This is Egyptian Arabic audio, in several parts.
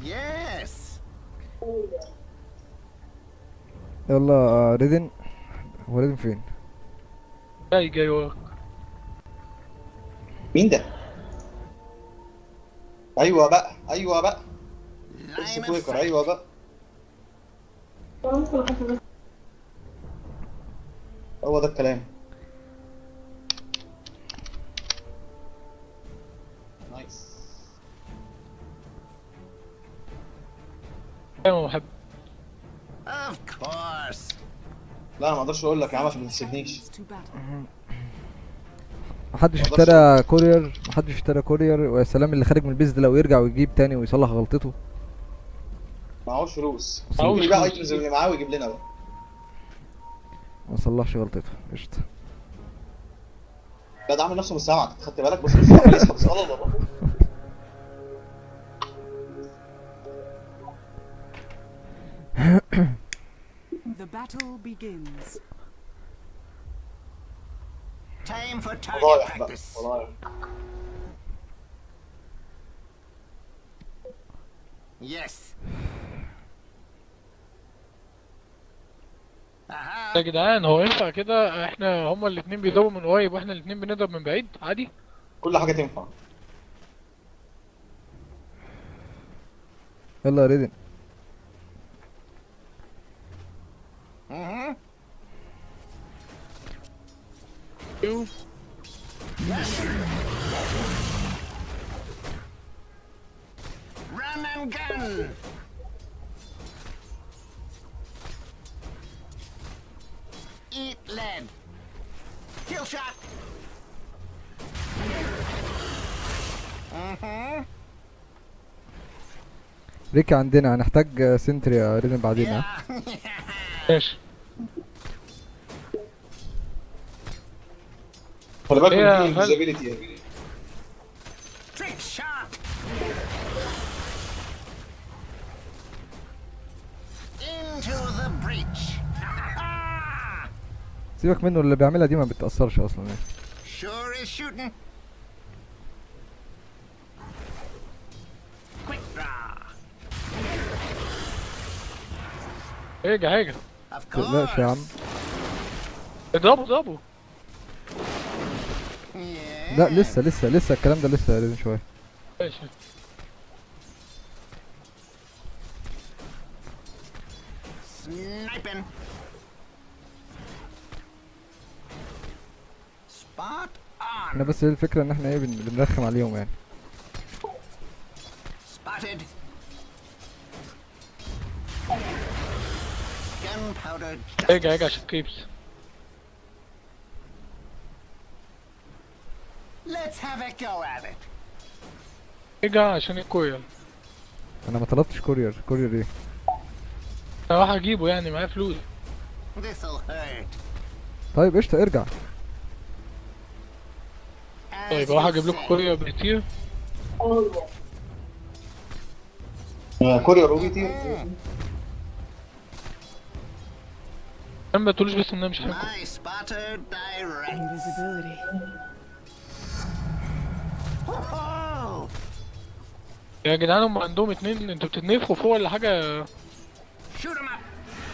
Yes. يلا آه، ريدن هو ريدن فين جاي جاي وراك مين ده؟ ايوه بقى ايوه بقى بص Line of كويكر sight. ايوه بقى هو ده الكلام نايس ايوه بحب Of course. لا انا ما اقدرش اقول لك يا عم عشان ما تسيبنيش To battle. محدش مقدرش اشترى كورير محدش اشترى كورير ويا سلام اللي خارج من البيز ده لو يرجع ويجيب تاني ويصلح غلطته معهوش فلوس معهوش يجيب بقى فلوس. ايتمز اللي معاه ويجيب لنا بقى ما صلحش غلطته قشطة لا ده عامل نفسه مش سامعك أنت خدت بالك بص بص عمال يسحب بس الله الله The battle begins. Time for target فضايح بقى practice. فضايح Yes. يا Aha. جدعان هو ينفع كده احنا هما الاتنين بيضربوا من قريب واحنا الاتنين بنضرب من بعيد عادي كل حاجه تنفع يلا يا ريدن Mm-hmm. يو. Run and gun. Eat lead. Kill shot. Mm-hmm. ريكي عندنا هنحتاج آه، سنتري يا ريدن بعدين ها Yeah. ماشي خلي بالك هي من هل- الفيزابيلتي يا بيه. Trick shot. Into the breach. سيبك منه اللي بيعملها دي ما بتأثرش اصلا يعني Sure is shooting. Quick draw. ارجع ارجع Of متقلقش يا عم course. اضربه اضربه Yeah. لا لسه لسه لسه الكلام ده لسه يا ريدن شوية ماشي Sniping. Spot احنا on. بس هي الفكرة ان احنا ايه بن- بنرخم عليهم يعني Spotted. Gunpowder. ارجع ارجع عشان كريبس Let's have a go at it. ارجع عشان الكوريا انا ما طلبتش كورير كورير ايه انا راح اجيبه يعني معايا فلوس This'll hurt. طيب قشطة ارجع As طيب اروح you اجيب لكم say. كوريا بكتير آه، كوريا روبيتي ما تقولوش بس ان انا مش هاكل My spotter direct. Invisibility. Oh, يا جدعان هم عندهم اتنين انتوا بتتنفخوا فوق ولا حاجة shoot him up.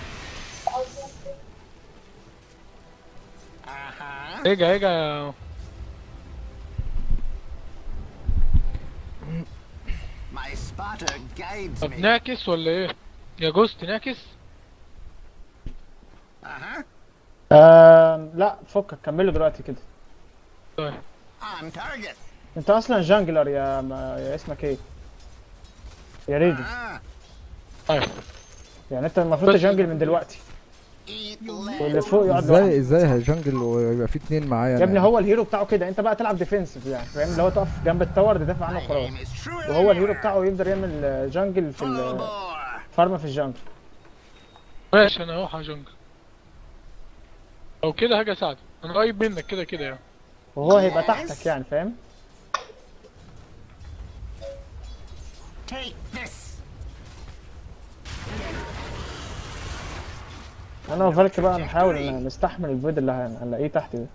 Uh-huh. ارجع ارجع My spotter guides طب me. نعكس ولا ايه؟ يا جوست نعكس؟ Uh-huh. آم، لا فكك كملوا دلوقتي كده طيب On target. انت اصلا جانجلر يا ما يا اسمك ايه يا ريدي Ah, طيب يعني انت المفروض بس- تجانجل من دلوقتي eat lead. واللي فوق يقعد لوحده ازاي ازاي هيجنجل ويبقى في اتنين معايا يا ابني أنا؟ هو الهيرو بتاعه كده انت بقى تلعب ديفنسيف يعني فاهم اللي هو تقف جنب التاور تدافع عنه My وخلاص aim is true وهو الهيرو anywhere. بتاعه يقدر يعمل آه، جانجل في Full ال- bore. فارما في الجانجل ماشي انا هروح على جنجل او كده هاجي اساعدك انا قريب منك كده كده يعني وهو هيبقى تحتك يعني فاهم Take this. انا وفالك بقى نحاول ان نستحمل البيض اللي هن- هنلاقيه تحت ده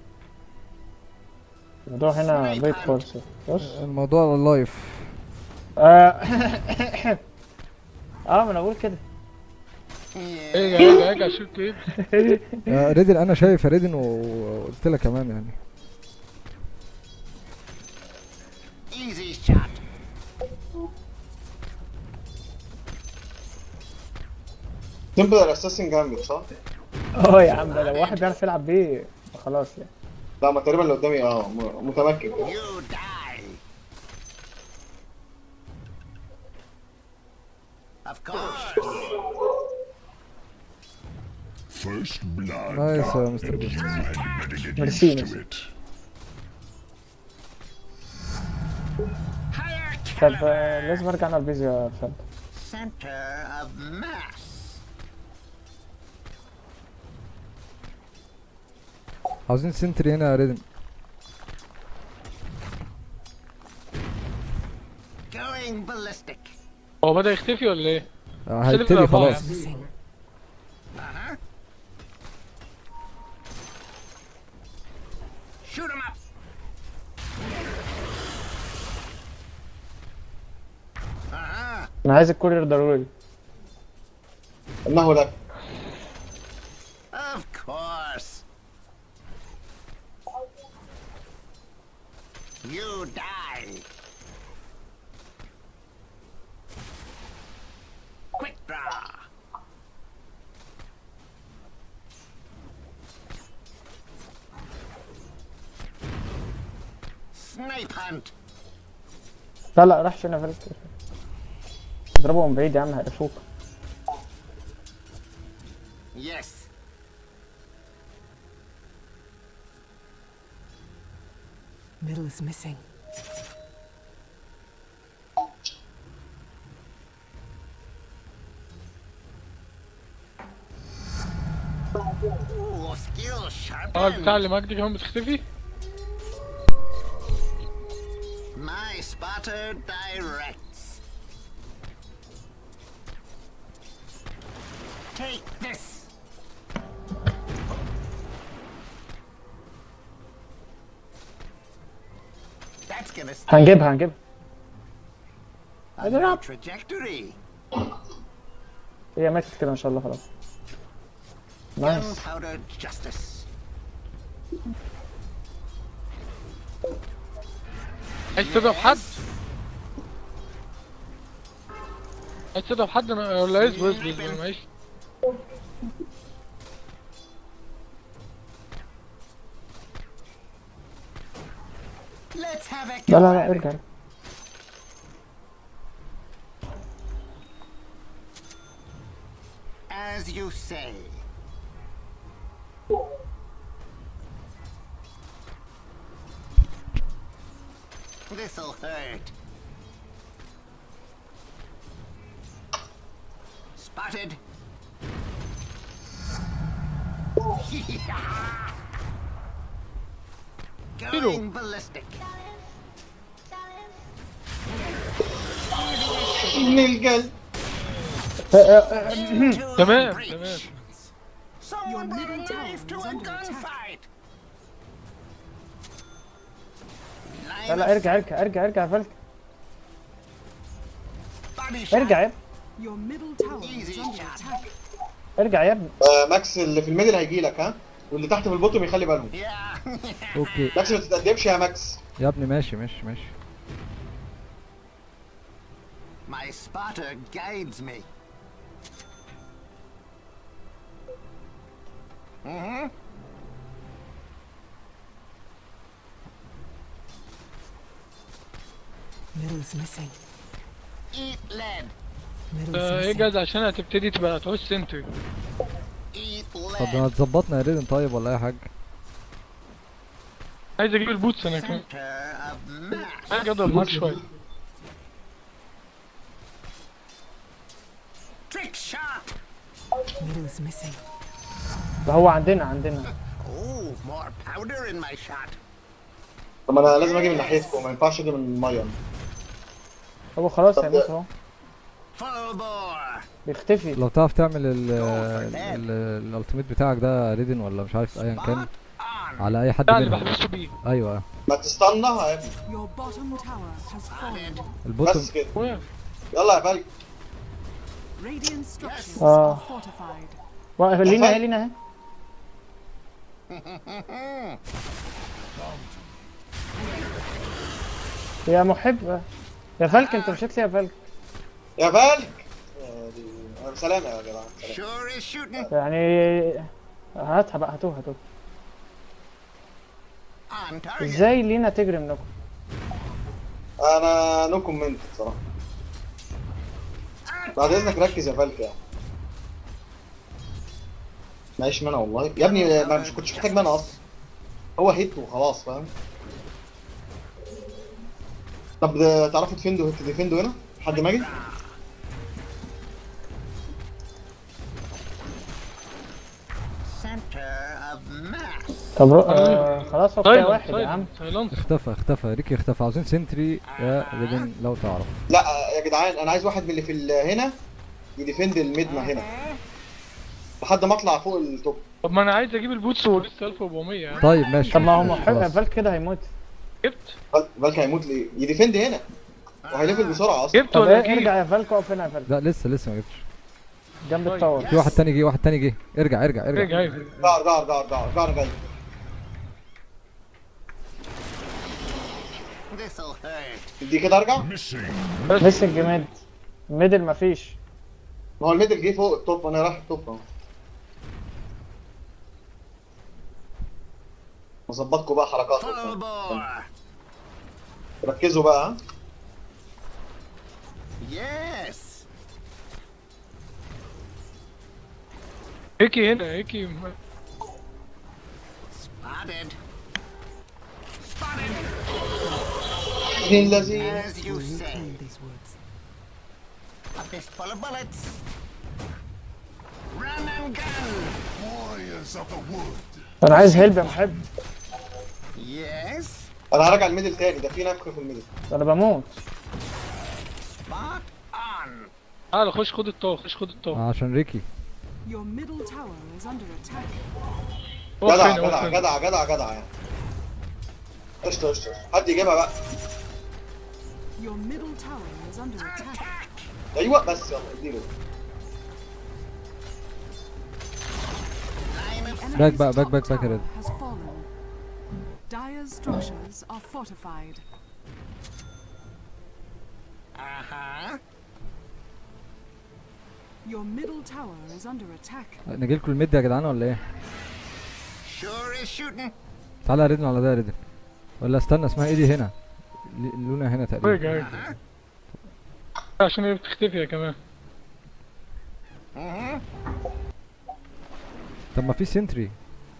الموضوع هنا بيض خالص بص الموضوع لايف اه اه ما انا بقول كده ارجع ارجع ارجع شوت كده يا ريدن انا شايف يا ريدن وقلت لك كمان يعني Easy shot. تمبل الاساسن جامد صح؟ اه يا عم ده لو واحد بيعرف يلعب بيه خلاص يعني لا ما تقريبا اللي قدامي اه م- متمكن You die. Of course. First blood. نايس يا مستر جوست Had to get ميرسي used to ميرسي it. Higher طب caliber. آه، لازم ارجع انا البيز يا فهد Center of mass. عاوزين سنتري هنا يا ريدن Going ballistic. هو بدأ يختفي ولا ايه؟ آه، هيبتدي خلاص Missing. Uh-huh. Shoot him up. Uh-huh. انا عايز الكورير ضروري انه لك Of course. You die. Quick draw. Snipe hunt. لا لا راح شنو فلت اضربه من بعيد يا عم هيقفوك Yes. Middle is missing. Ooh, skill اه البتاع sharpened. اللي معاك دي كمان بتختفي؟ My spotter directs. Take this. That's gonna stay هنجيبها هنجيبها on your trajectory. هي ماتت كده ان شاء الله خلاص نايس Gunpowder justice. عايز تضرب حد؟ عايز تضرب حد أنا- ولا اصبر اصبر اصبر معلش Let's have a لا لا go لا at ارجع it. As you say. This'll hurt. Spotted. Going ballistic. ابن القلب Into تمام breach. تمام Someone brought a middle tower knife to is a under attack. gunfight. لا لا ارجع ارجع ارجع ارجع يا فلت Body shot. ارجع يا ابني Your middle tower Easy is under shot. attack. ارجع يا ابني آه ماكس اللي في الميدل هيجي لك ها واللي تحت في البوتوم يخلي بالهم Yeah. اوكي ماكس ما تتقدمش يا ماكس يا ابني ماشي ماشي ماشي My spotter guides me. Mm-hmm. Middle is missing. Eat lead. Middle آه، is ايه missing. جاز عشان هتبتدي تبقى تعوز سنتري Eat طب ما lead. تظبطنا يا ريدن طيب ولا اي حاجه عايز اجيب البوتس انا كمان Center of mass. عايز اضرب معاك شويه Trick shot. Middle is missing. ده هو عندنا عندنا Oh, more powder in my shot. طب انا لازم اجي من ناحيتكم ما ينفعش اجي من الميه هو خلاص هيموت اهو Full bore. بيختفي لو تعرف تعمل ال الالتيميت بتاعك ده ريدن ولا مش عارف ايا كان Spot on. on. على اي حد ده اللي منهم بحبسه بيه ايوه ما تستنها يا ابني Your bottom tower has fallen. البوتوم بس كده واقف. يلا يا فالك Radiant structures Ah. are fortified. واقف لينا اهي لينا اهي يا محب يا فالك انت مشيت ليه يا فالك يا فالك يا دي- أنا سلام يا جدعان سلام. Sure is shooting يعني هاتها بقى هاتوها هاتوها on target. ازاي لينا تجري منكم انا نو كومنت بصراحه بعد اذنك ركز يا فالك يعني معيش منى والله يا ابني ما مش كنتش محتاج منى اصلا هو هيت وخلاص فاهم طب ده تعرفوا تفندوا تديفندوا هنا حد ماجي Center of mass. طب رو... آه خلاص هو كفايه سايلنت واحد يا عم سايلنت سايلنت اختفى اختفى ريكي اختفى عاوزين سنتري يا ريدن لو تعرف لا يا جدعان انا عايز واحد من اللي في ال- هنا يديفند الميدنا هنا لحد ما اطلع فوق التوب طب ما انا عايز اجيب البوتس ولسه 1400 يعني طيب ماشي طب ما هو ماشي، محب خلاص. فالك كده هيموت جبت فال- فالك هيموت ليه يديفند هنا وهيليفل بسرعه اصلا جبت طب ولا ايه اجيب ارجع يا فالك اقف هنا يا فالك لا لسه لسه ما جبتش جنب طيب. التاور في واحد تاني جه واحد تاني جه ارجع ارجع ارجع ارجع ايوه ارجع ارجع ارجع ارجع ارجع انا جاي This'll hurt. دي كده ارجع Missing. مس الجماد ميدل مفيش ما هو الميدل جه فوق التوب انا رايح التوب اهو مظبطكم بقى حركات Full bore. ركزوا بقى ها Yes. هيكي هنا هيكي Spotted. Spotted. ابن لذيذ As you say. Reclaim these woods. A fistful of bullets. Run and gun. Warriors of the wood. انا عايز هيلب يا محب Yes. انا هرجع الميدل تاني ده في نفخ في الميدل انا بموت Spot on. تعال خش خد الطاق خش خد الطاق آه، عشان ريكي Your middle tower is under attack. واقف جدع هنا، واقف جدع هنا. جدع جدع جدع يعني قشطه قشطه حد يجيبها بقى Your middle tower is under attack. ايوه بس يلا اديله Line of Enemy's Back, back, back, top back, back, tower Red. has fallen. Dire's structures are fortified. Uh-huh. Your middle tower is under attack. نجيلكوا الميد يا جدعان ولا ايه Sure is shooting. تعالى يا ريدن على ده يا ريدن ولا استنى اسمها ايه دي هنا ل- لونا هنا تقريبا ارجع ارجع عشان هي بتختفي يا كمان Mm-hmm. طب ما في سنتري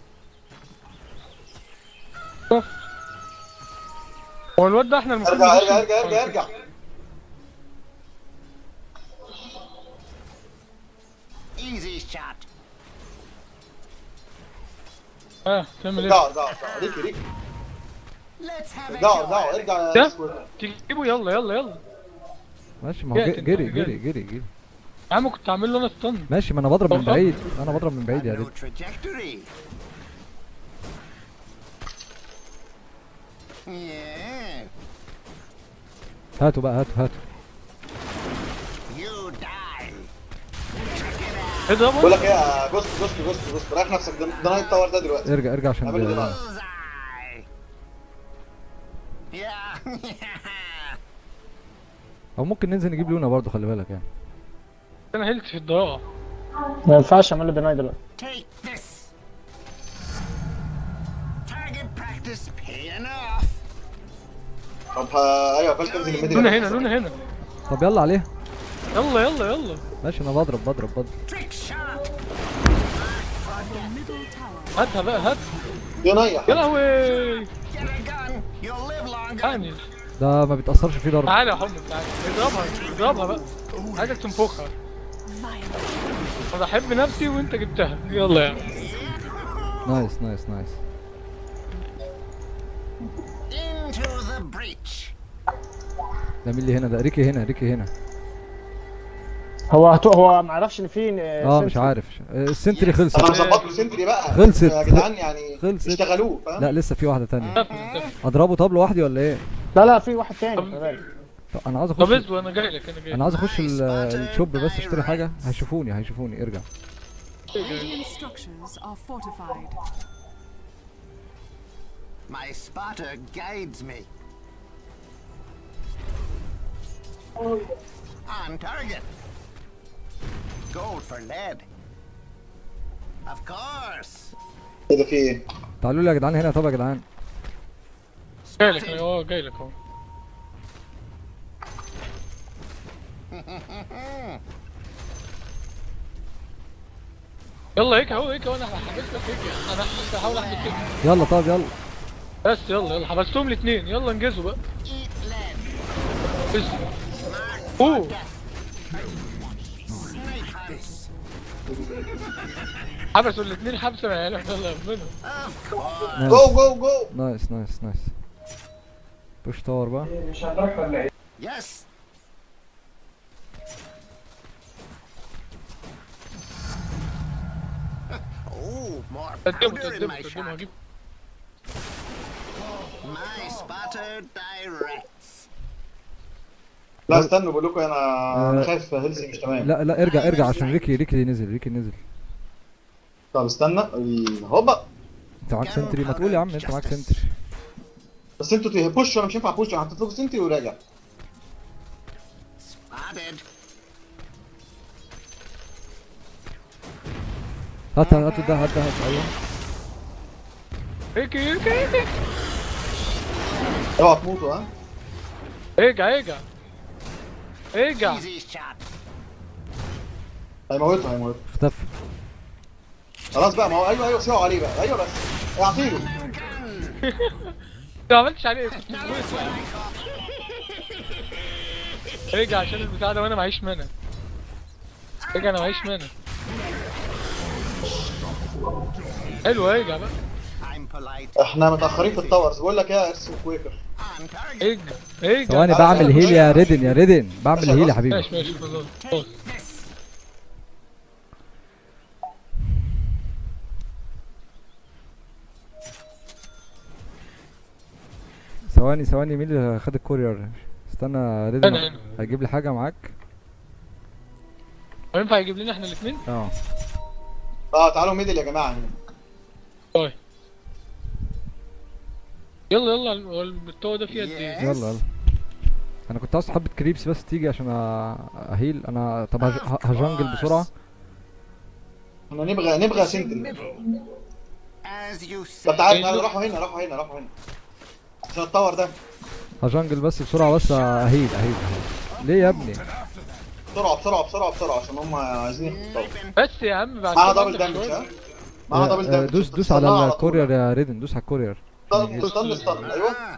هو الواد ده احنا المفروض ارجع نخش- ارجع ارجع ارجع ارجع Easy shot. اه تعمل ارجعوا ايه؟ ارجعوا ارجعوا ريكي ريكي Let's have a ارجعوا go. ارجعوا ارجع يا ده؟ سكوير. تجيبه يلا يلا يلا ماشي ما هو جات جري انت، جري جات. جري جري جري يا عم كنت عامل له انا ستان ماشي ما انا بضرب من طب. بعيد انا بضرب من بعيد يا No ريدن trajectory. Yeah. هاتوا بقى هاتوا هاتوا You die. Check it out. ايه ده بقول بقى؟ لك ايه يا جوست جوست جوست جوست رايح نفسك ده ده نايت تاور ده دلوقتي ارجع ارجع عشان اعمل لي ده- دماغ. Bullseye. Yeah. او ممكن ننزل نجيب لونا برضو خلي بالك يعني انا هلت في الضياع ما ينفعش اعمل له ديناي دلوقتي Take this. Target practice paying off. طب ها- ايوه فالك انزل الميدل لونا هنا لونا هنا طب يلا عليها يلا يلا يلا ماشي انا بضرب بضرب بضرب Trick shot. Your middle tower هاتها بقى هات دي نايح يا لهوي Get a gun. You'll live longer. يعني ده ما بيتأثرش فيه ضرب تعالى يا حمد تعالى اضربها اضربها بقى عايزك تنفخها انا بحب نفسي وانت جبتها يلا يا عم نايس نايس نايس Into the breach. ده مين اللي هنا ده ريكي هنا ريكي هنا هو هتو... هو ما عرفش ان في اه مش عارف آه، السنتري خلصت انا مظبط له سنتري بقى خلصت. يا جدعان يعني خلصت. اشتغلوه فاهم لا لسه في واحده تانية اختفى اختفى اضربه طب لوحدي ولا ايه لا لا في واحد تاني خلي بالك. طب انا عاوز طب اخش اصبر انا جاي لك انا جاي انا عاوز اخش ال- الشوب بس اشتري حاجه هيشوفوني هيشوفوني ارجع Radiant structures are fortified. My spotter guides me. On target. Gold for lead. Of course. ايه ده في ايه؟ تعالوا لي يا جدعان هنا طب يا جدعان جاي لك اه جاي لك اهو يلا هيك اهو هيك اهو انا حبستك هيك انا هحاول احبس هيك يلا طب يلا بس يلا يلا حبستهم الاثنين يلا انجزوا بقى Eat lead. بس اوه Snipe hunts. حبسوا الاثنين حبسه ما يعلم يلا ربنا Of course. نايس جو جو جو نايس نايس نايس بوش تاور بقى Yes. oh, more قدموا powder in قدموا my قدموا shot. هجيب My spotter directs. لا استنوا بقول لكم انا انا خايف هيلسي مش تمام لا لا ارجع ارجع عشان ريكي ريكي نزل ريكي نزل طب استنى ال- هوبا انت معاك سنتري ما تقول يا عم انت معاك سنتري بس انتوا تبوشوا انا مش ينفع بوش انا حطيت لكم سنتري وراجع Spotted. هات هات ده هات ده هات ايوه هيك هيك هيك اوعوا تموتوا ها ارجع ارجع ارجع Easy shot. هيموتوا هيموتوا اختفى خلاص بقى ما هو ايوه ايوه سيبوا عليه بقى ايوه بس اعطيله ما عملتش عليه كنت بموت يعني. ارجع عشان البتاع ده وانا معيش منى ارجع انا معيش منى حلو ارجع بقى I'm polite. احنا متاخرين في التاورز بقول لك ايه يا ارسل كويكر On target. ارجع ارجع ثواني بعمل هيل يا ريدن يا ريدن بعمل هيل يا حبيبي ماشي ماشي خلاص خلاص ثواني ثواني مين اللي خد الكورير استنى ريدن انا انا هيجيب لي حاجه معاك هو ينفع يجيب لنا احنا الاثنين؟ اه اه تعالوا ميدل يا جماعه هنا طيب يلا يلا هو البتوع ده فيه قد ايه؟ Yes. يلا يلا انا كنت عاوز حبه كريبس بس تيجي عشان أ- اهيل انا طب هج- ه- هجنجل بسرعه احنا نبغى نبغى سنتري As you say. طب تعالوا تعالوا راحوا هنا راحوا هنا راحوا هنا عشان التاور ده هجنجل بس بسرعه بس اهيل اهيل أهيل. ليه يا ابني بسرعه بسرعه بسرعه بسرعه عشان هم عايزين ياخدوا التاور بس يا عم بعد معانا كده دبل عندك دامج شوية. ها معانا دبل آه، آه، دامج دوس دوس استنى على طول. الكورير يا ريدن دوس على الكورير استنى استنى استنى ايوه Ah,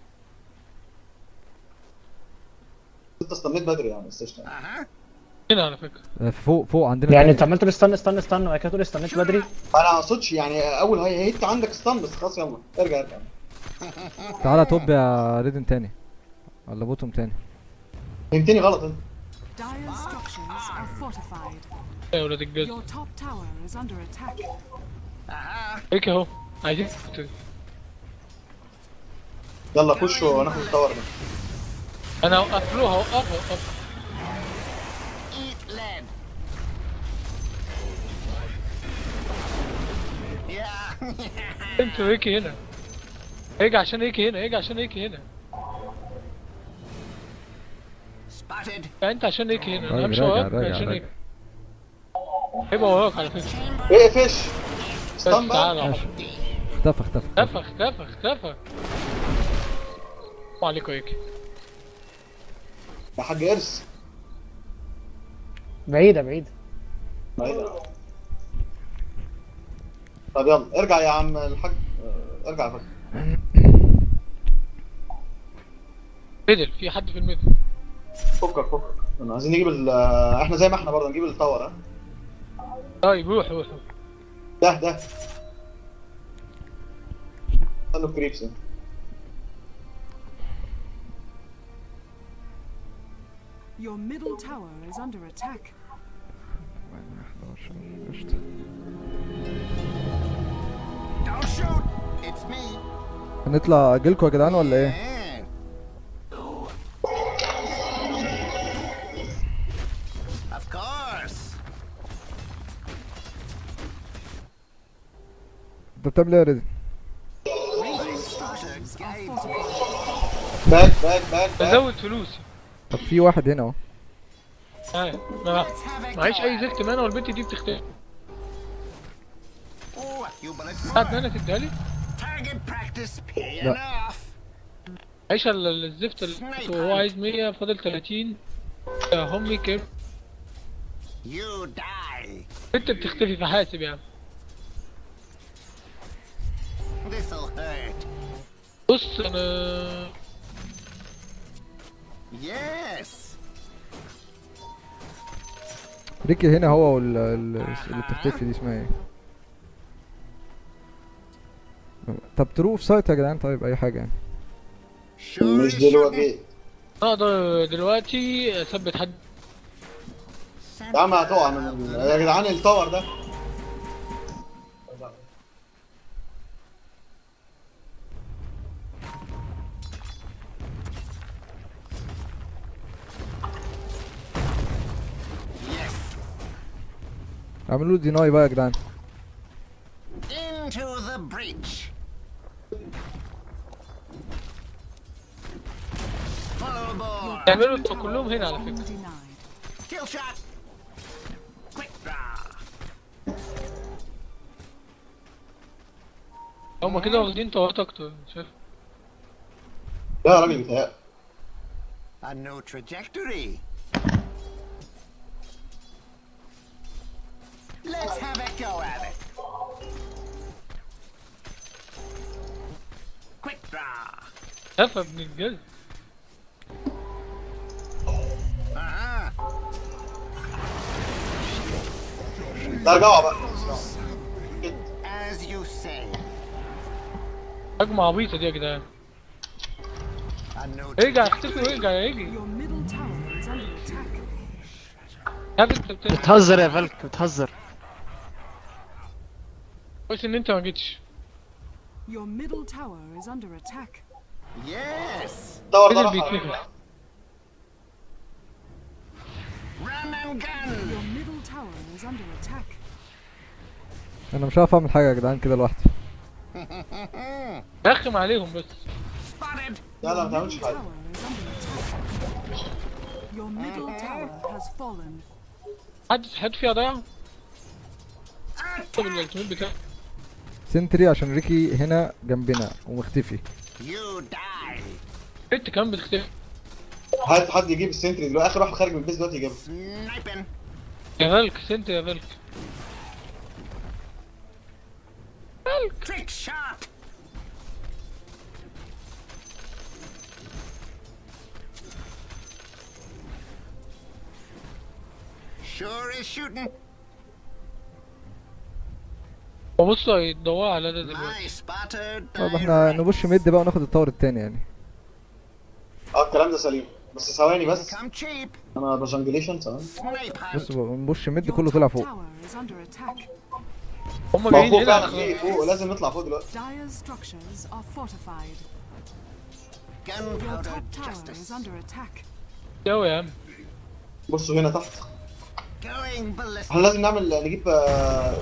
انت استنيت بدري يعني بس قشطة. uh-huh. هنا على فكرة آه، فوق فوق عندنا يعني تاني. انت عملت له استنى استنى استنى وبعد كده تقول استنيت بدري انا ما اقصدش يعني اول هي هيت عندك ستان بس خلاص يلا ارجع ارجع تعالى توب يا ريدن تاني ولا بوتوم تاني فهمتني غلط انت Dire structures are fortified. يا ولاد الجزم Your top tower is under attack. Uh-huh. هيك اهو عايزين يلا خش وناخد التاور ده انا اوقف له هوقف هوقف Eat lead. Yeah. انت هيك هنا هيجي عشان هيك هنا هيجي عشان هيك هنا Spotted. يعني انت عشان هيك هنا انا راجع مش راجع وراك راجع عشان هيك راجع هيبقى وراك على فكرة ايه فيش بس ستان بقى تعالى ماشي. اختفى اختفى اختفى اختفى اختفى وعليكم هيك يا حاج ارس بعيدة بعيدة بعيد. طب يلا ارجع يا عم الحاج اه، ارجع يا حاج ميدل في حد في الميدل فكر فكر احنا عايزين نجيب ال احنا زي ما احنا برضه نجيب التاور ها طيب روح روح ده ده استنوا الكريبس ده. Your middle tower is under attack. قشطة Don't shoot. It's me. هنطلع اجيلكوا يا جدعان ولا ايه؟ Yeah. Of course. انت بتعمل ايه يا ريدي؟ Structures are fortified. باك باك باك باك بزود فلوسي طب في واحد هنا اهو ها ما Let's have a معيش go اي at زفت مانا والبنت دي بتختفي it. Oh, a few bullets بعد more. مانا تديها لي Target practice paying لا. off. عيش ال- ال- الزفت اللي هو عايز 100 فاضل 30 يا همي كام You die. انت بتختفي فحاسب يعني This'll hurt. بص انا Yes. ريكي هنا هو وال ال- اللي بتختفي دي اسمها ايه؟ طب تروح في سايت يا جدعان طيب اي حاجة يعني Sure مش is دلوقتي اقدر دلوقتي اثبت حد يا عم هتقع من ال- يا جدعان التاور ده Yes. اعملوا ديناي بقى يا جدعان Into the breach. Follow board. يعملوا انتوا كلهم هنا على فكره Denied. Kill shot. Quick draw. هما كده واخدين طوارات اكتر شايف لا يا راجل بيتهيألي A new trajectory. Let's have a go at it. Quick draw. شايف يا ابن الجزء Uh-huh. ده ارجعوا بقى As you say. هجمة عبيطة دي يا جدعان A new ارجع اختفي وارجع يا يجي Your middle tower is under attack. شايف انت بتعمل بتهزر يا فالك بتهزر كويس ان انت ما جيتش Your middle tower is under attack. Yes. التاور ده فضل راح بيتنفخ Run and gun. Your middle tower is under attack. انا مش عارف اعمل حاجة يا جدعان كده لوحدي رخم عليهم بس Spotted. لا لا ما Your تعملش middle حاجه tower is under attack. Your middle tower has fallen. حد حد فيها ضيع طب الالتيميت بتاعي سنتري عشان ريكي هنا جنبنا ومختفي You die. انت كمان بتختفي هات حد يجيب السنتري دلوقتي اخر واحد خارج من البيس دلوقتي يجيبها Sniping. يا فالك سنت يا فالك Trick shot. Sure is shooting. وبص هيدوروا على ده دلوقتي My spotted. طب احنا direct. نبش ميد بقى وناخد التاور التاني يعني اه الكلام ده سليم بس ثواني بس Come cheap. انا بجنجليشن ثواني Snipe hunt. بص بقى، نبش ميد Your كله طلع top فوق tower is under attack. هم ما هو جايين فوق هنا فعلا في فوق لازم نطلع فوق دلوقتي Dire's structures are fortified. Your Gunpowder top tower is justice. under attack. قوي يا عم بصوا هنا تحت Going ballistic. احنا لازم نعمل نجيب آه،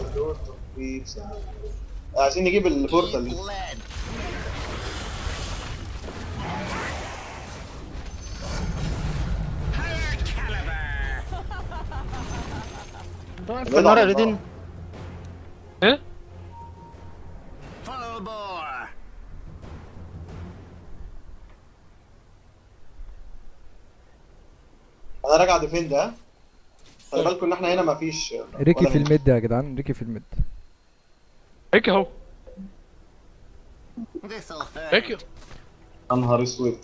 عايزين نجيب البورتال دي Lead. Higher caliber. في النار يا ريدين ايه Full bore. انا راجع ديفند ها خلي بالكم ان احنا هنا مفيش ريكي ولا في هنا. الميد يا جدعان ريكي في الميد هيك اهو This'll hurt. هيك يا نهار اسود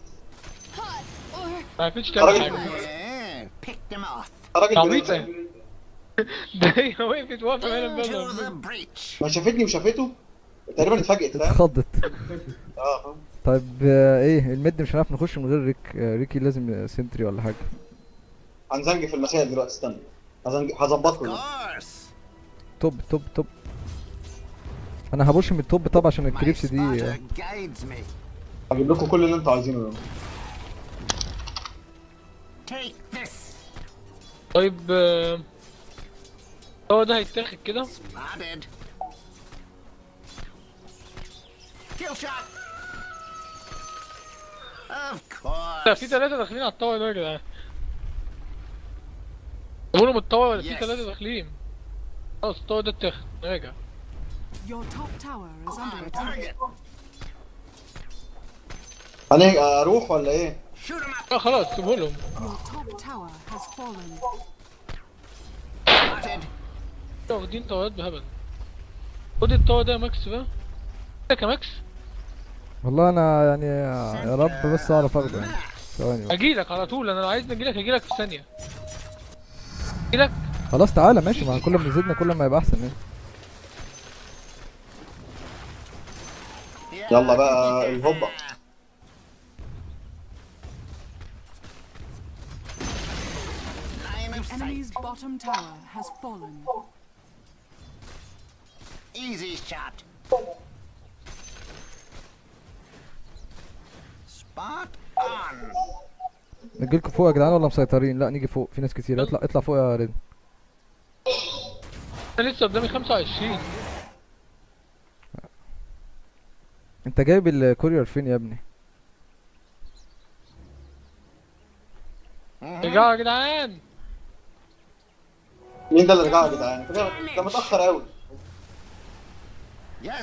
ما عرفتش تعمل راجل- حاجه Yeah, pick them off. راجل عبيطة. بنت- ده هي وقفت واقفه هنا Into the بره breach. ما شافتني وشافته تقريبا اتفاجئت فاهم اتخضت اه فاهم طيب آه، ايه الميد مش هنعرف نخش من غير ريك آه، ريكي لازم سنتري ولا حاجة هنزنج في المسائل دلوقتي استنى هزن- هظبطكم Of ده. course. توب توب توب انا هبوش من التوب طب عشان My الكريبس دي spotter guides me. هجيب لكم كل اللي انتوا عايزينه ده. Take this. طيب آه، هو ده هيتاخد كده Spotted. Kill shot. Of لا في course. ثلاثة داخلين على الطاولة ده يا جدعان قولوا من الطاولة ولا في Yes. ثلاثة داخلين خلاص الطاولة ده اتاخد راجع Your top tower is under On attack. target. انا اروح ولا ايه؟ Shoot him up. لا خلاص سيبه لهم Your top tower has fallen. Spotted. واخدين طاولات بهبل خد الطاولة ده يا ماكس بقى لك يا ماكس والله انا يعني يا رب بس اعرف اخده يعني ثواني بقى. اجيلك على طول انا لو عايز اجيلك اجيلك في ثانية اجيلك خلاص تعالى ماشي ما كل ما يزيدنا كل ما يبقى احسن يعني Yeah. يلا بقى الهوبا Line of sight. Enemy's bottom tower has fallen. Easy shot. Spot on. نجيلكوا فوق يا جدعان ولا مسيطرين لا نيجي فوق في ناس كتير اطلع اطلع فوق يا ريد انا لسه قدامي 25 انت جايب الكورير فين يا ابني رجعوا يا جدعان مين ده اللي رجع يا جدعان؟ ده ده متاخر قوي Yes,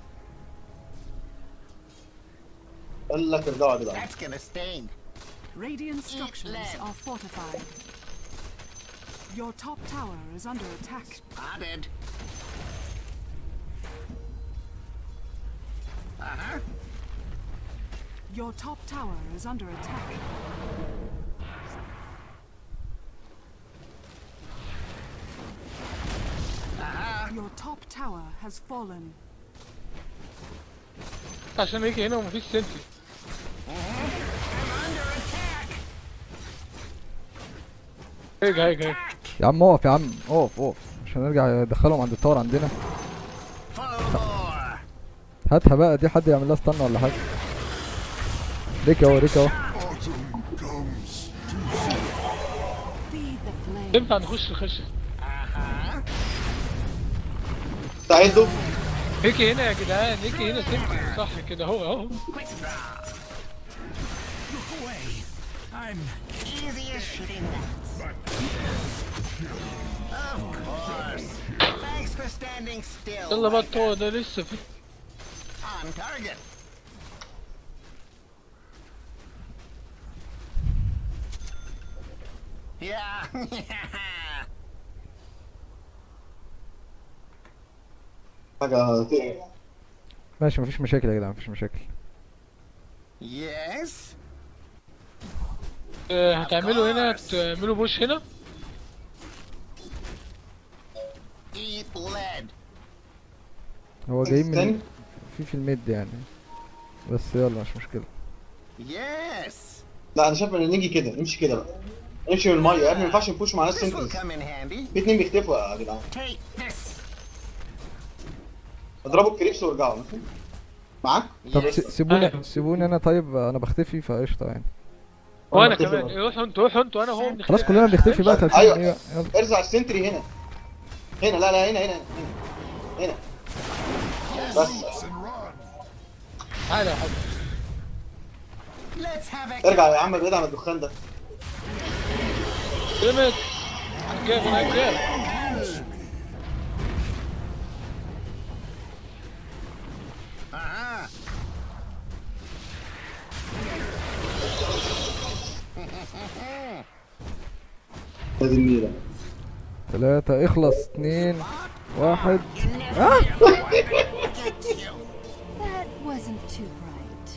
قال لك ارجعوا يا جدعان that's gonna sting. Radiant structures lead. are fortified. Your top tower is under attack. Spotted. Uh huh. Your top tower is under attack. Your top tower has fallen. عشان يجي هنا ومفيش سنتي هيجي هيجي هيجي يا عم اقف يا عم اقف اقف عشان نرجع ندخلهم عند التاور عندنا Full bore. هاتها بقى دي حد يعمل لها استنى ولا حاجه ريك اهو ريك اهو Autumn comes. Feed the flame. ينفع نخش نخش استعدوا يجي هنا يا جدعان يجي هنا سنتي صح كده اهو اهو Quick draw. Look away. I'm easy as shooting nuts. Of course. Thanks for standing still. يلا بقى like الطاولة ده لسه في On target. Yeah. حاجه تقرف ماشي مفيش مشاكل يا جدعان مفيش مشاكل yes. آه، هتعملوا هنا تعملوا بوش هنا Eat lead. هو جايين تاني؟ من في في الميد يعني بس يلا مش مشكله Yes. لا انا شايف ان نيجي كده نمشي كده بقى نمشي من الميه يا ابني ما ينفعش نبوش مع ناس This will سنترز come in handy. في اتنين بيختفوا يا جدعان Take this. اضربوا الكريبس وارجعوا ماشي معاك طب Yes. س- سيبوني سيبوني انا طيب انا بختفي فقشطه يعني وانا بختفي كمان برضه. روحوا انتوا روحوا انتوا انا هو خلاص كلنا بنختفي بقى 30 أيوة. دقيقه يلا ارزع السنتري هنا هنا لا لا هنا هنا هنا هنا بس And run. تعالى يا حبيبي Let's have a ارجع يا عم بعيد عن الدخان ده جامد جامد انا جامد Uh-huh. هذه النيله ثلاثة اخلص اتنين واحد Get you. That wasn't too bright.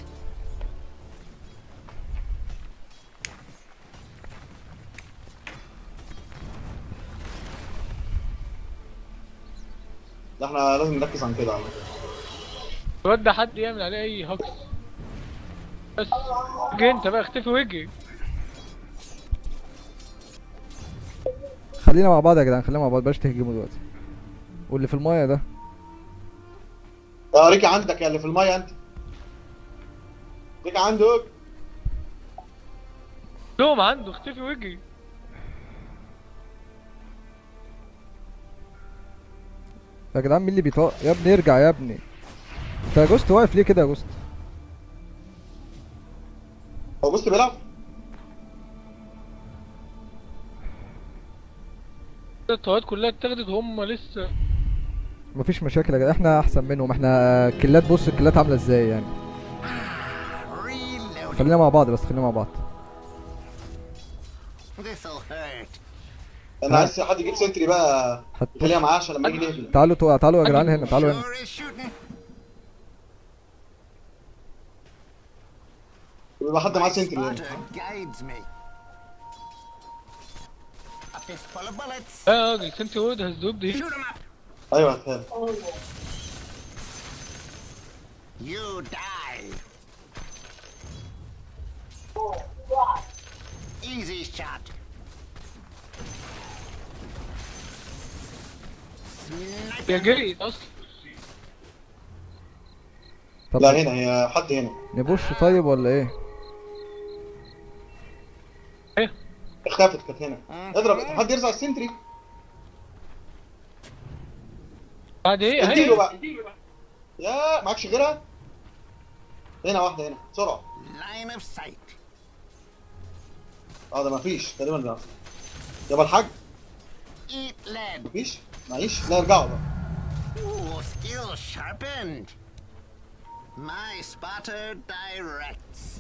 ده احنا لازم نركز عن كده على فكرة. الواد ده حد يعمل عليه اي هوكس بس اجي انت بقى اختفي واجي خلينا مع بعض يا جدعان خلينا مع بعض بلاش تهجموا دلوقتي واللي في المايه ده اه ريكا عندك يا اللي في المايه انت ريكا عندك دوم عنده اختفي وجهي يا جدعان مين اللي بيطاق يا ابني ارجع يا ابني انت يا جوست واقف ليه كده يا جوست هو بص بيلعب الطوات كلها اتاخدت هم لسه مفيش مشاكل يا جدعان احنا احسن منهم احنا كلات بص الكلات عامله ازاي يعني Reloading. خلينا مع بعض بس خلينا مع بعض This'll hurt. انا عايز حد يجيب سنتري بقى حت... يخليها معاه عشان لما يجي نهجم تعالوا تو- تعالوا يا جدعان هنا تعالوا هنا Sure is shooting. ويبقى حد معاه سنتري هنا Spotter guides me. A fistful of bullets. لا يا راجل سنتي وورد هزدوب دي Shoot 'em up. ايوه هتهان You die. Easy shot. يا Sniper. جريت اصلا طب لا هنا هي حد هنا نبوش طيب ولا ايه اختفت كانت هنا اضرب حد يرزع السنتري بعد ايه اديله اهي بقى يا معكش غيرها هنا واحده هنا بسرعه Line of sight. اه ده مفيش تقريبا ده يابا الحاج Eat lead. مفيش معيش لا ارجعوا بقى Ooh, skill sharpened. My spotter directs.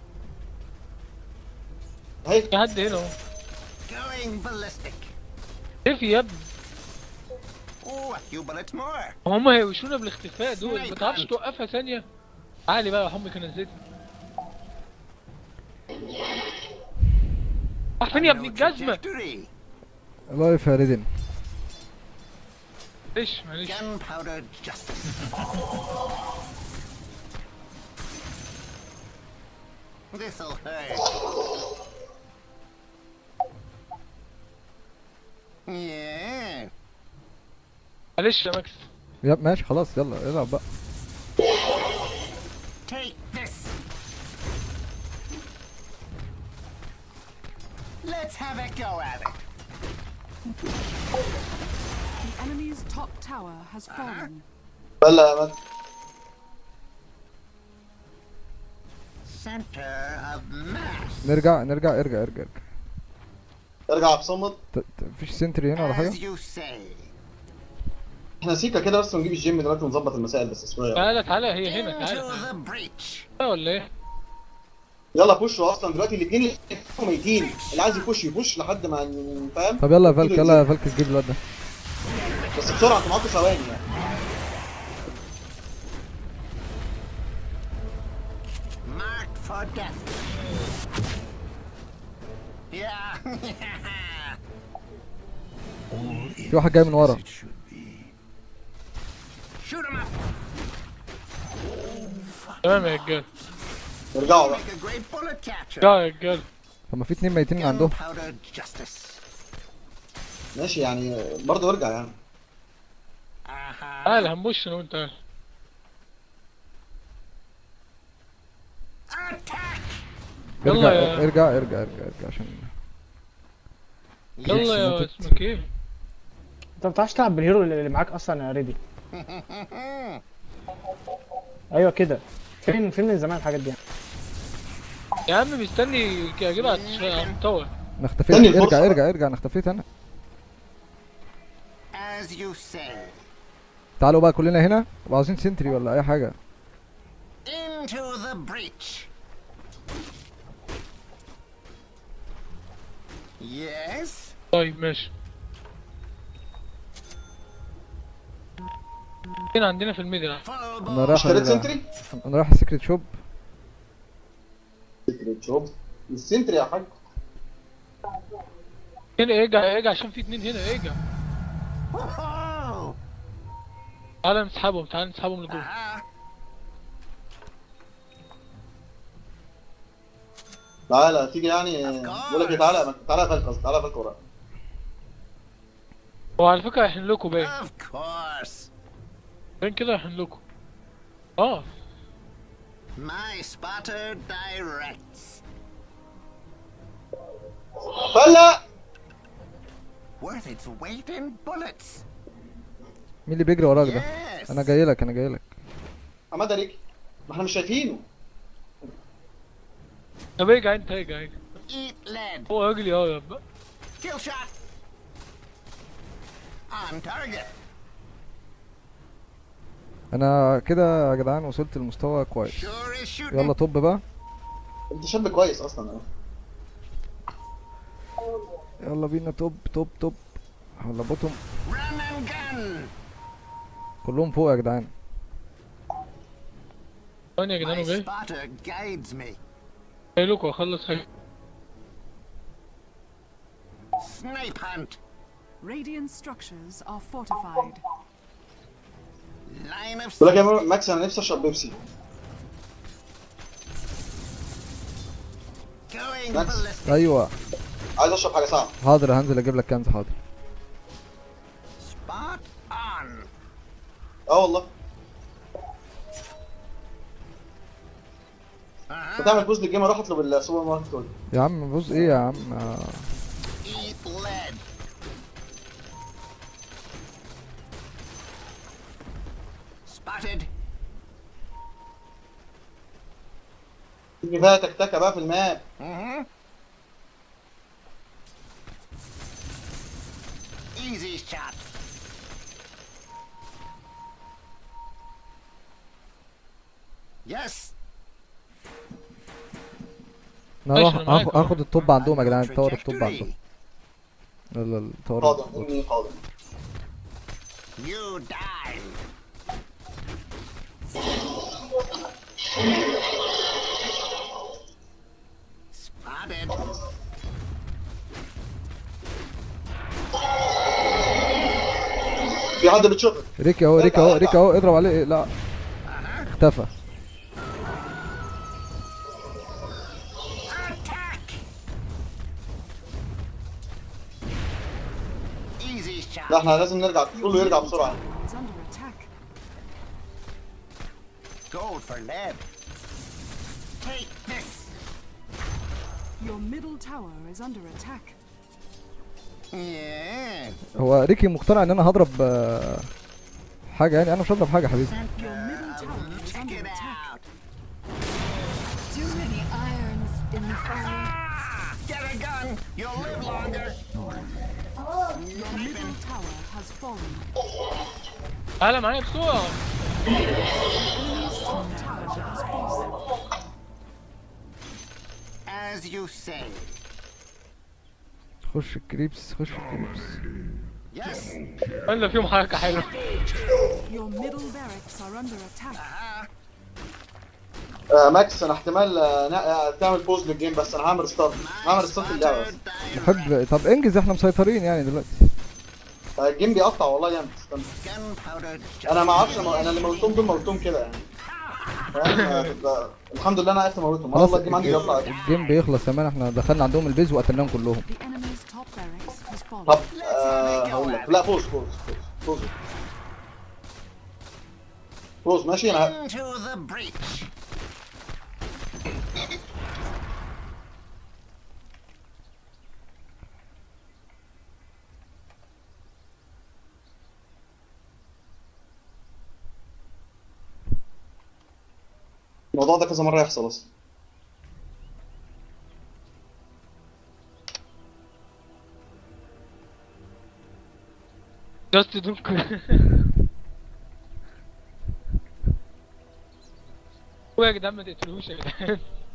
اهي في حد هنا اهو Going ballistic. اختفي يا ابني Ooh, a few bullets more. هم هيوشونا بالاختفاء دول ما تعرفش توقفها ثانية تعالي بقى يا حمي كان نزلت راح فين يا ابن No الجزمة trajectory. لايف يا ريدن معلش معلش Gunpowder justice. This'll hurt. Yeah. معلش يا ماكس يا ماشي خلاص يلا العب بقى Take this. Let's have a go at it. The enemy's top tower has fallen. بلا يا مان Center of mass. نرجع نرجع ارجع ارجع ارجع ارجع بصمت ت- ت- مفيش سنتري هنا ولا حاجه As you say. احنا سيكا كده بس ونجيب الجيم دلوقتي ونظبط المسائل بس شويه تعالى تعالى هي هنا Into تعالى the breach. ولا ايه يلا بوشوا اصلا دلوقتي الاثنين اللي ميتين اللي عايز يبوش يبوش لحد ما ن- فاهم طب يلا يا فالك إيده يلا يا ينزل. فالك تجيب الواد ده بس بسرعه انتوا معاكم ثواني يعني Marked for death. Yeah. في واحد جاي من ورا Shoot him up. تمام يا رجاله ارجعوا بقى Make a great bullet catcher. لا يا رجاله طب ما في اتنين ميتين من عندهم Gunpowder justice. ماشي يعني برضه ارجع يعني Uh-huh. تعالى هنبش انا وانت تعالى. Attack. يلا ارجع يا- ارجع ارجع ارجع ارجع عشان يلا يا ماتت. اسمك ايه انت ما بتعرفش تلعب بالهيرو اللي معاك اصلا يا ريدي ايوه كده فين فين من زمان الحاجات دي يعني. يا عم مستني اجيبها على التاور انا اختفيت تاني ارجع الفرصة. ارجع ارجع انا اختفيت انا As you say. تعالوا بقى كلنا هنا وعاوزين سنتري ولا اي حاجه Into the breach. Yes. طيب ماشي هنا عندنا في الميدل Full انا ball. رايح اشتريت ال- سنتري انا رايح السكريت شوب سنتري شوب السنتري يا حاج هنا ارجع ارجع عشان في اتنين هنا ارجع Whoa. تعالى نسحبهم تعالى نسحبهم لجوه Uh-huh. تعالى تيجي يعني بقول لك إيه، تعالى تعالى يا فالك قصدي، تعالى يا فالك ورايا هو على فكرة هيحن لكم باين Of course. باين كده هيحن لكم اه My spotter directs. فلا Worth its weight in bullets. مين اللي بيجري وراك ده Yes. انا جاي لك انا جاي لك حماده رجع ما احنا مش شايفينه طب ارجع انت ارجع ارجع Eat lead. هو راجل يا بقى Kill shot. On target. انا كده يا جدعان وصلت لمستوى كويس Sure is shooting. يلا طب بقى انت شاب كويس اصلا يلا بينا توب توب توب ولا بوتوم Run and gun. كلهم فوق يا جدعان ثانية يا My جدعان وجاي spotter guides me. جاي لكم اخلص حاجة Snipe hunt. Radiant structures are fortified. Line of بقول لك يا ماكس انا نفسي اشرب بيبسي going That's- ballistic. ايوه عايز اشرب حاجه ساقعه حاضر هنزل اجيب لك كنز حاضر Spot on. اه والله Uh-huh. بتعمل بوز للجيم اروح اطلب السوبر ماركت كله يا عم بص ايه يا عم آه، Eat lead. Spotted. كفايه تكتكه بقى في الماب Mm-hmm. Easy shot. Yes. انا هروح ماشي، أنا معاك آخ- أهو. اخد الطب عندهم يا On جدعان your التاور الطب trajectory. عندهم يلا التاور حاضر اني حاضر You die. Spotted. في حد بتشوفك ريكي اهو ريكي اهو ريكي اهو اضرب عليه لا اختفى Attack. Easy shot. لا احنا لازم نرجع كله يرجع بسرعه Is under attack. Gold for lead. Take this. Your middle tower is under attack. Yeah. هو ريكي مقتنع ان انا هضرب آه، حاجه يعني انا مش هضرب حاجه يا حبيبي Your middle tower is Check under it attack. out. Too many irons in the fire. Ah, get a gun. You'll live longer. Your middle tower has fallen. تعالى معايا بسرعة Enemy's top tower has fallen. As you say. خش الكريبس خش الكريبس Yes. ولا فيهم حركة حلوة Your middle barracks are under attack. آه ماكس انا احتمال آه نا- آه، تعمل بوز للجيم بس انا هعمل ستارت هعمل ستارت اللعبه بس بحب طب انجز احنا مسيطرين يعني دلوقتي آه، الجيم بيقطع والله جامد استنى Gunpowder. انا ما اعرفش أنا- انا اللي موتهم دول موتهم كده يعني فاهم؟ آه، تبقى- الحمد لله انا عرفت اموتهم خلاص والله الجيم عندي بيقطع الجيم بيخلص كمان احنا دخلنا عندهم البيز وقتلناهم كلهم The enemy's top barracks has طب fallen. آه هقول لك لا بوز بوز بوز بوز بوز ماشي انا Into the breach. الموضوع ده كذا مره يحصل اصلا جاست دونك هو يا جدعان ما تقتلوش يا جدعان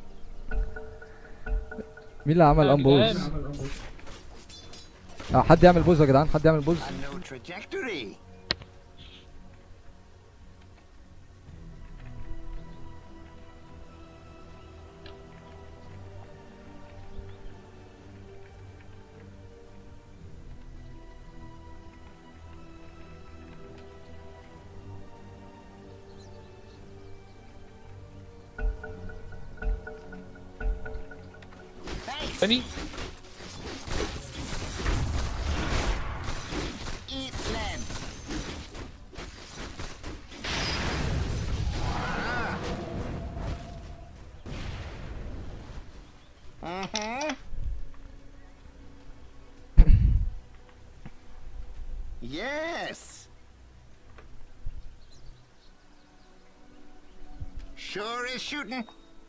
مين اللي عمل يا انبوز جدعان. آه حد يعمل بوز يا جدعان حد يعمل بوز A new trajectory. تاني Yes. Sure is shooting.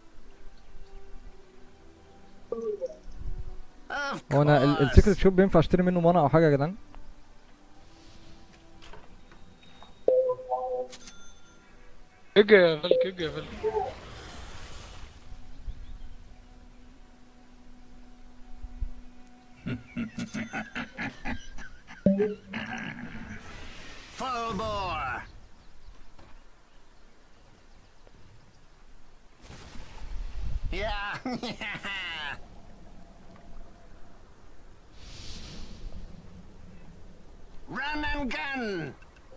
Of هو انا ال- course. السيكريت شوب ينفع اشتري منه مانا او حاجه يا جدعان اجي يا فلك اجي يا فلك Full bore. Yeah. Run and gun.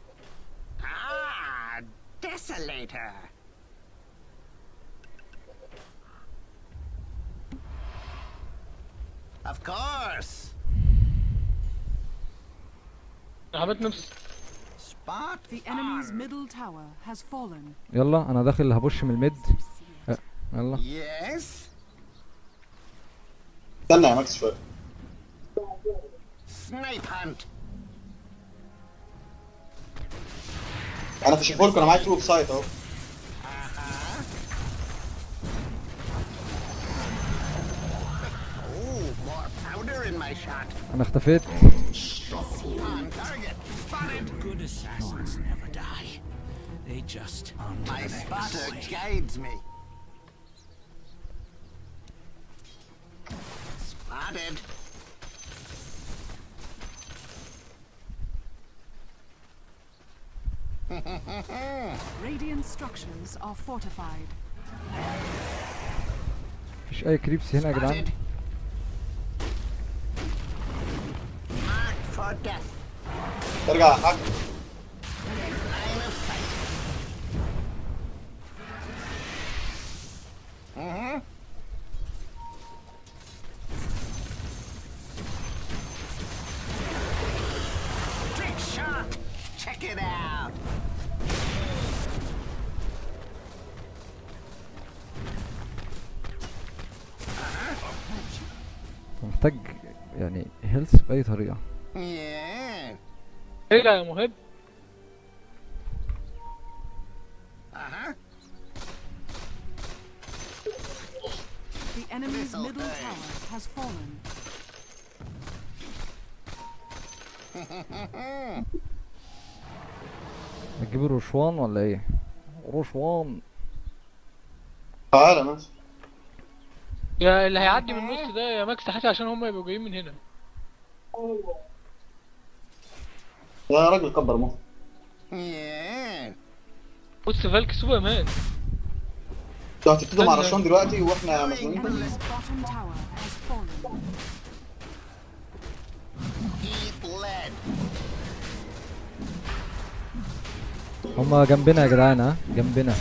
Ah, desolator. Of course. عملت نفس Spot The enemy's on. middle tower has fallen. يلا انا داخل هبش من الميد أه، يلا Yes. استنى يا ماكس شويه Snipe hunt. انا في شيفولك انا معايا تروب سايت اهو Oh, more powder in my shot. انا اختفيت On target. Spotted. Good assassins never die. They just My spotter guides me. Spotted. Radiant structures are fortified. مفيش اي كريبس هنا يا جدعان Spotted. Marked for death. ارجع يا حاج Line of sight. Mm-hmm. Trick shot. Check it out. محتاج يعني هيلث باي طريقه Yeah. ارجع يا مهاب Uh-huh. The enemy's This'll middle do. tower has fallen. هتجيبوا روشوان ولا ايه روشوان تعالى ماشي يا اللي هيعدي من النص ده يا ماكس تحت عشان هم يبقوا جايين من هنا يا راجل كبر مخ Yeah. بص فالك سوبر مان انتوا هتبتدوا مع رشوان دلوقتي واحنا مزنوقين Enemy's bottom tower has fallen. Eat lead. هما جنبنا يا جدعان ها جنبنا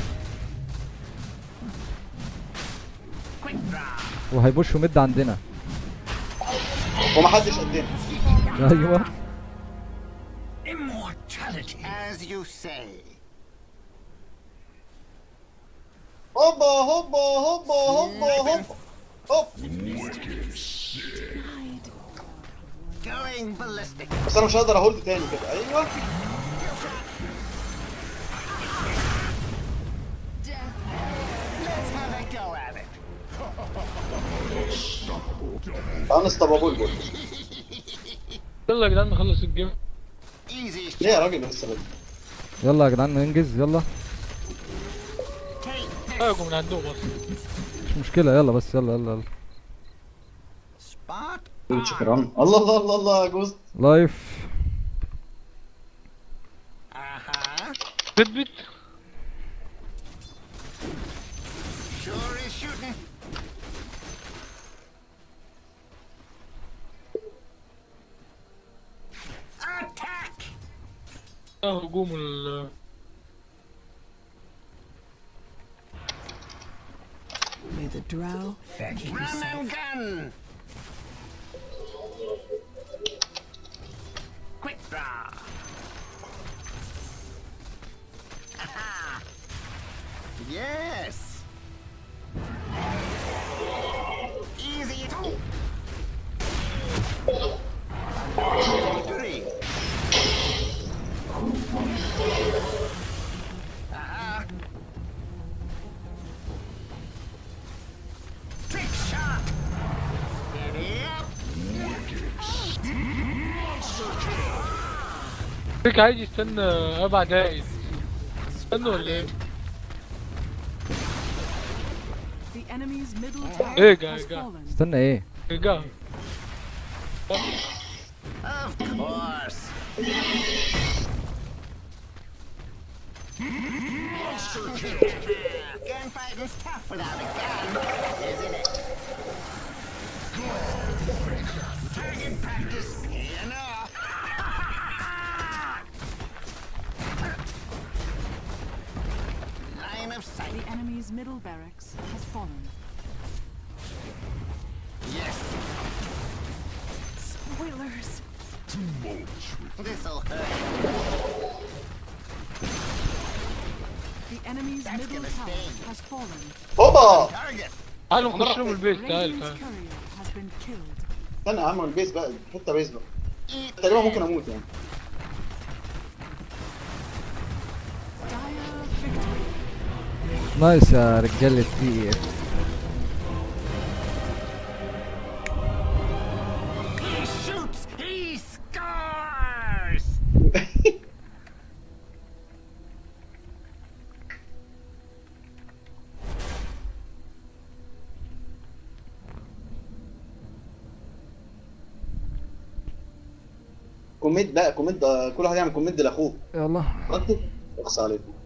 Quick draw. وهيبوشوا مد عندنا ومحدش قدنا ايوه Immortality. As you say. هوبا هوبا هوبا هوبا هوبا هوب Going ballistic. بس انا مش هقدر اهولد تاني كده ايوه Let's have a go at it. تعال نستبابول بول يلا يا جدعان نخلص الجيم Easy. ليه يا راجل لسه بدري يلا يا جدعان ننجز يلا Take this. هاجوا من عندهم اصلا مش مشكله يلا بس يلا يلا يلا Spot. شكرا الله الله الله الله يا جوز لايف Uh-huh. تثبت Sure is shooting. Attack! اه هجوم ال May the drow Run and gun! Quick draw! Aha! Yes! Easy فيك عايز يستنى اربع دقايق استنى ولا ايه؟ The enemy's middle tower إيه جا- has جا. fallen. استنى ايه رجع Of course. Gunfighting's tough without a gun, isn't it? Target practice. You know. Line of sight. The enemy's middle barracks has fallen. Yes, Spoilers. this'll hurt. The enemy's That's middle gonna tower sting. has fallen. هوبا Target. تعالوا نخش لهم البيت تعال Radiant's تعال courier has been killed. استنى يا عم البيس بقى حته بيس بقى Eat تقريبا ممكن اموت يعني Dire victory. نايس يا رجالة تي He shoots, he scores! كوميد لا كوميد كل واحد يعمل كوميد لاخوه يلا ركز اقصى عليكم